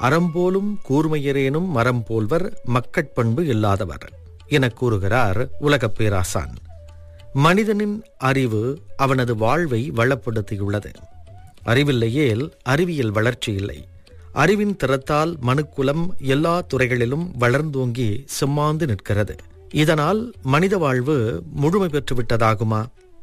அறம்போலும் கூர்மையரேனும் மரம் போல்வர் மக்கட்பண்பு இல்லாதவர் என கூறுகிறார் உலகப் பேராசான் மனிதனின் அறிவு அவனது வாழ்வை வளப்படுத்தியுள்ளது அறிவில்லையேல் அறிவியல் வளர்ச்சி இல்லை அறிவின் திறத்தால் மனுக்குலம் எல்லா துறைகளிலும் வளர்ந்தோங்கி செம்மாந்து நிற்கிறது இதனால் மனித வாழ்வு முழுமை பெற்று விட்டதாகுமா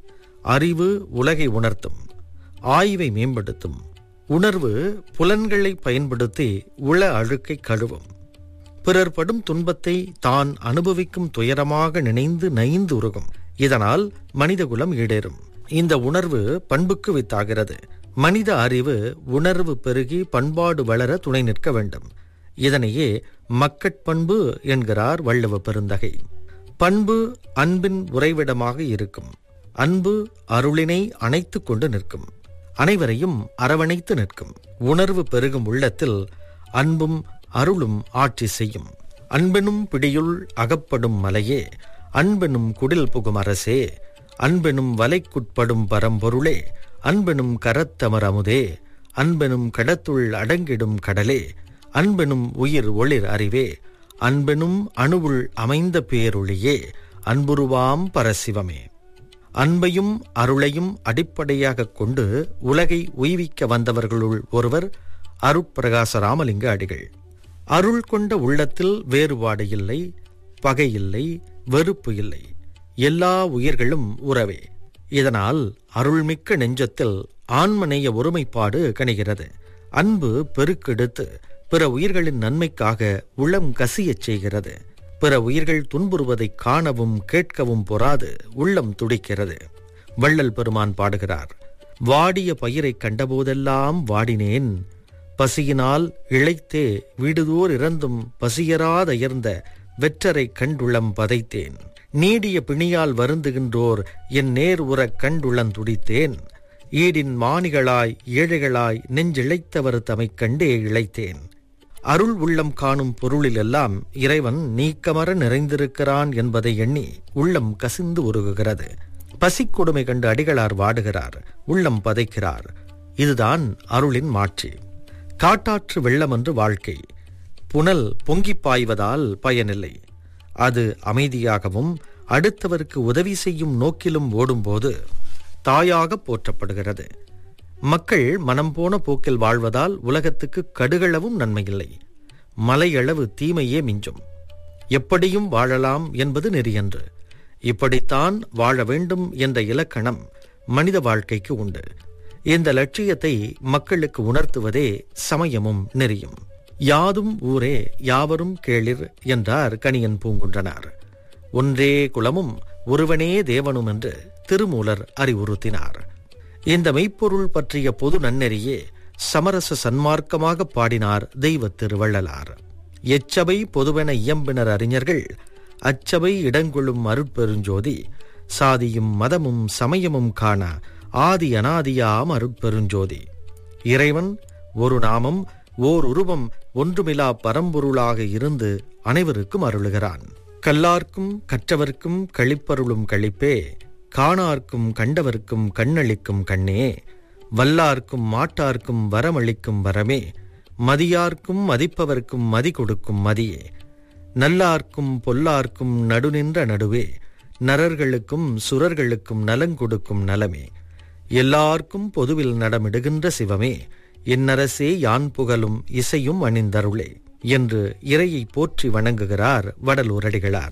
அறிவு உலகை உணர்த்தும் ஆய்வை மேம்படுத்தும் உணர்வு புலன்களை பயன்படுத்தி உள அழுக்கை கழுவும் பிறர் படும் துன்பத்தை தான் அனுபவிக்கும் துயரமாக நினைந்து நைந்து உருகும் இதனால் மனிதகுலம் ஈடேறும் இந்த உணர்வு பண்புக்கு வித்தாகிறது மனித அறிவு உணர்வு பெருகி பண்பாடு வளர துணை நிற்க வேண்டும் இதனையே மக்கட்பண்பு என்கிறார் வள்ளுவ பெருந்தகை பண்பு அன்பின் உறைவிடமாக இருக்கும் அன்பு அருளினை அணைத்துக் கொண்டு நிற்கும் அனைவரையும் அரவணைத்து நிற்கும் உணர்வு பெருகும் உள்ளத்தில் அன்பும் அருளும் ஆட்சி செய்யும் அன்பெனும் பிடியுள் அகப்படும் மலையே அன்பெனும் குடில் புகும் அரசே அன்பெனும் வலைக்குட்படும் பரம்பொருளே அன்பெனும் கரத்தமர் அமுதே அன்பெனும் கடத்துள் அடங்கிடும் கடலே அன்பெனும் உயிர் ஒளிர் அறிவே அன்பெனும் அணுவுள் அமைந்த பேரொளியே அன்புருவாம் பரசிவமே அன்பையும் அருளையும் அடிப்படையாக கொண்டு உலகை உய்விக்க வந்தவர்களுள் ஒருவர் அருட்பிரகாச ராமலிங்க அடிகள் அருள் கொண்ட உள்ளத்தில் வேறுபாடு இல்லை பகை இல்லை வெறுப்பு இல்லை எல்லா உயிர்களும் உறவே இதனால் அருள்மிக்க நெஞ்சத்தில் ஆன்மநேய ஒருமைப்பாடு கணிகிறது அன்பு பெருக்கெடுத்து பிற உயிர்களின் நன்மைக்காக உளம் கசியச் செய்கிறது பிற உயிர்கள் துன்புறுவதைக் காணவும் கேட்கவும் பொறாது உள்ளம் துடிக்கிறது வள்ளல் பெருமான் பாடுகிறார் வாடிய பயிரைக் கண்டபோதெல்லாம் வாடினேன் பசியினால் இழைத்தே வீடுதோர் இறந்தும் பசியராதயர்ந்த வெற்றரை கண்டுளம் பதைத்தேன் நீடிய பிணியால் வருந்துகின்றோர் என் நேர் உறக் கண்டுளம் துடித்தேன் ஈடின் மானிகளாய் ஏழைகளாய் நெஞ்சிழைத்தவர் தமைக் கண்டே இழைத்தேன் அருள் உள்ளம் காணும் பொருளிலெல்லாம் இறைவன் நீக்கமர நிறைந்திருக்கிறான் என்பதை எண்ணி உள்ளம் கசிந்து உருகுகிறது பசிக்கொடுமை கண்டு அடிகளார் வாடுகிறார் உள்ளம் பதைக்கிறார் இதுதான் அருளின் மாட்சி காட்டாற்று வெள்ளமன்று வாழ்க்கை புனல் பொங்கிப் பாய்வதால் பயனில்லை அது அமைதியாகவும் அடுத்தவருக்கு உதவி செய்யும் நோக்கிலும் ஓடும்போது தாயாக போற்றப்படுகிறது மக்கள் மனம் போன போக்கில் வாழ்வதால் உலகத்துக்கு கடுகளவும் நன்மையில்லை மலையளவு தீமையே மிஞ்சும் எப்படியும் வாழலாம் என்பது நெறியன்று இப்படித்தான் வாழ வேண்டும் என்ற இலக்கணம் மனித வாழ்க்கைக்கு உண்டு இந்த லட்சியத்தை மக்களுக்கு உணர்த்துவதே சமயமும் நெறியும் யாதும் ஊரே யாவரும் கேளிர் என்றார் கணியன் பூங்குன்றனார் ஒன்றே குலமும் ஒருவனே தேவனும் என்று திருமூலர் அறிவுறுத்தினார் இந்த மெய்ப்பொருள் பற்றிய பொது நன்னெறியே சமரச சன்மார்க்கமாக பாடினார் தெய்வ திருவள்ளலார் எச்சபை பொதுவென இயம்பினர் அறிஞர்கள் அச்சபை இடங்கொள்ளும் அருட்பெருஞ்சோதி சாதியும் மதமும் சமயமும் காண ஆதி அனாதியாம் அருட்பெருஞ்சோதி இறைவன் ஒரு நாமம் ஓர் உருவம் ஒன்றுமிலா பரம்பொருளாக இருந்து அனைவருக்கும் அருளுகிறான் கல்லார்க்கும் கற்றவர்க்கும் கழிப்பருளும் கழிப்பே காணார்க்கும் கண்டவர்க்கும் கண்ணளிக்கும் கண்ணே வல்லார்க்கும் மாட்டார்க்கும் வரமளிக்கும் வரமே மதியார்க்கும் மதிப்பவர்க்கும் மதி கொடுக்கும் மதியே நல்லார்க்கும் பொல்லார்க்கும் நடுநின்ற நடுவே நரர்களுக்கும் சுரர்களுக்கும் நலங்கொடுக்கும் நலமே எல்லார்க்கும் பொதுவில் நடமிடுகின்ற சிவமே என்னரசே யான் புகழும் இசையும் அணிந்தருளே என்று இறையை போற்றி வணங்குகிறார் வடலூரடிகளார்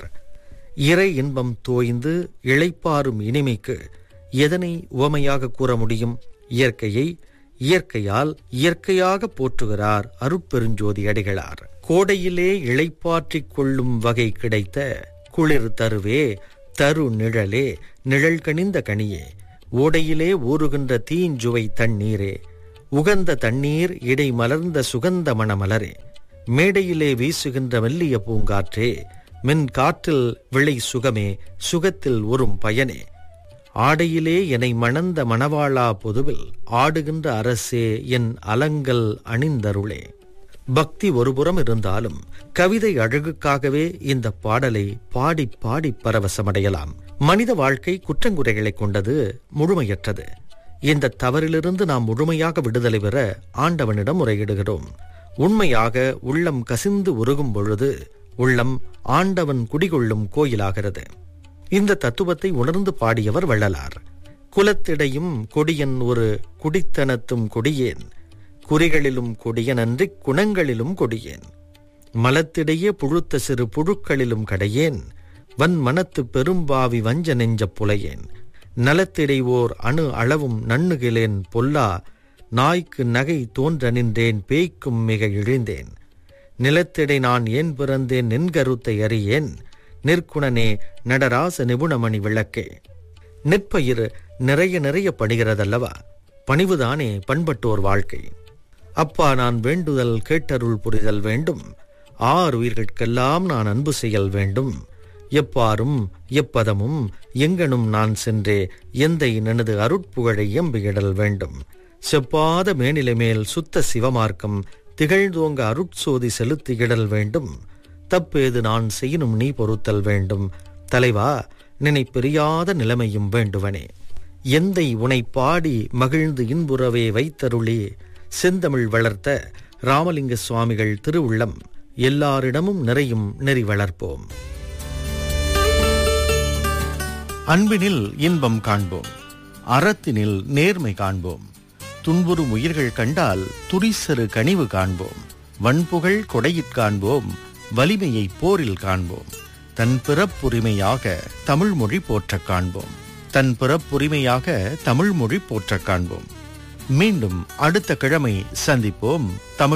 இறை இன்பம் தோய்ந்து இளைப்பாறும் இனிமைக்கு எதனை உவமையாக கூற முடியும் இயற்கையை இயற்கையால் இயற்கையாக போற்றுகிறார் அருட்பெருஞ்சோதி அடிகளார் கோடையிலே இளைப்பாற்றிக் கொள்ளும் வகை கிடைத்த குளிர் தருவே தரு நிழலே நிழல் கனிந்த கனியே ஓடையிலே ஊறுகின்ற தீஞ்சுவை தண்ணீரே உகந்த தண்ணீர் இடை மலர்ந்த சுகந்த மணமலரே மேடையிலே வீசுகின்ற மெல்லிய பூங்காற்றே மின் காற்றில் விளை சுகமே சுகத்தில் உறும் பயனே ஆடையிலே என்னை மணந்த மணவாளா பொதுவில் ஆடுகின்ற அரசே என் அலங்கல் அணிந்தருளே பக்தி ஒருபுறம் இருந்தாலும் கவிதை அழகுக்காகவே இந்த பாடலை பாடி பாடி பரவசமடையலாம் மனித வாழ்க்கை குற்றங்குறைகளை கொண்டது முழுமையற்றது இந்த தவறிலிருந்து நாம் முழுமையாக விடுதலை பெற ஆண்டவனிடம் முறையிடுகிறோம் உண்மையாக உள்ளம் கசிந்து உருகும் பொழுது உள்ளம் ஆண்டவன் குடிகொள்ளும் கோயிலாகிறது இந்த தத்துவத்தை உணர்ந்து பாடியவர் வள்ளலார் குலத்திடையும் கொடியன் ஒரு குடித்தனத்தும் கொடியேன் குறிகளிலும் கொடியனன்றிக் குணங்களிலும் கொடியேன் மலத்திடையே புழுத்த சிறு புழுக்களிலும் கடையேன் வன் மனத்து பெரும்பாவி வஞ்ச நெஞ்ச புலையேன் நலத்திடை ஓர் அணு அளவும் நண்ணுகிலேன் பொல்லா நாய்க்கு நகை தோன்ற நின்றேன் பேய்க்கும் மிக இழிந்தேன் நிலத்திடை நான் ஏன் பிறந்தேன் நின்கருத்தை அறியேன் நிற்குணனே நடராச நிபுணமணி விளக்கே நெற்பயிர் நிறைய நிறைய படுகிறதல்லவா பணிவுதானே பண்பட்டோர் வாழ்க்கை அப்பா நான் வேண்டுதல் கேட்டருள் புரிதல் வேண்டும் ஆறு உயிர்கட்கெல்லாம் நான் அன்பு செய்யல் வேண்டும் எப்பாரும் எப்பதமும் எங்கனும் நான் சென்றே எந்தை எனது அருட்புகழை எம்பியிடல் வேண்டும் செப்பாத மேனிலை மேல் சுத்த சிவமார்க்கம் திகழ்ந்தோங்க அருட்சோதி செலுத்தியிடல் வேண்டும் தப்பேது நான் செய்யணும் நீ பொறுத்தல் வேண்டும் தலைவா நினைப்பெரியாத நிலைமையும் வேண்டுவனே எந்தை உனை பாடி மகிழ்ந்து இன்புறவே வைத்தருளி செந்தமிழ் வளர்த்த ராமலிங்க சுவாமிகள் திருவுள்ளம் எல்லாரிடமும் நிறையும் நெறி வளர்ப்போம் அன்பினில் இன்பம் காண்போம் அறத்தினில் நேர்மை காண்போம் துன்புறும் உயிர்கள் கண்டால் துரிசரு கனிவு காண்போம் வன்புகழ் கொடையிற் காண்போம் வலிமையை போரில் காண்போம் தன் பிறப்புரிமையாக தமிழ் மொழி போற்றக் காண்போம் தன் பிறப்புரிமையாக தமிழ் மொழி போற்றக் காண்போம் மீண்டும் அடுத்த கிழமை சந்திப்போம் தமிழ்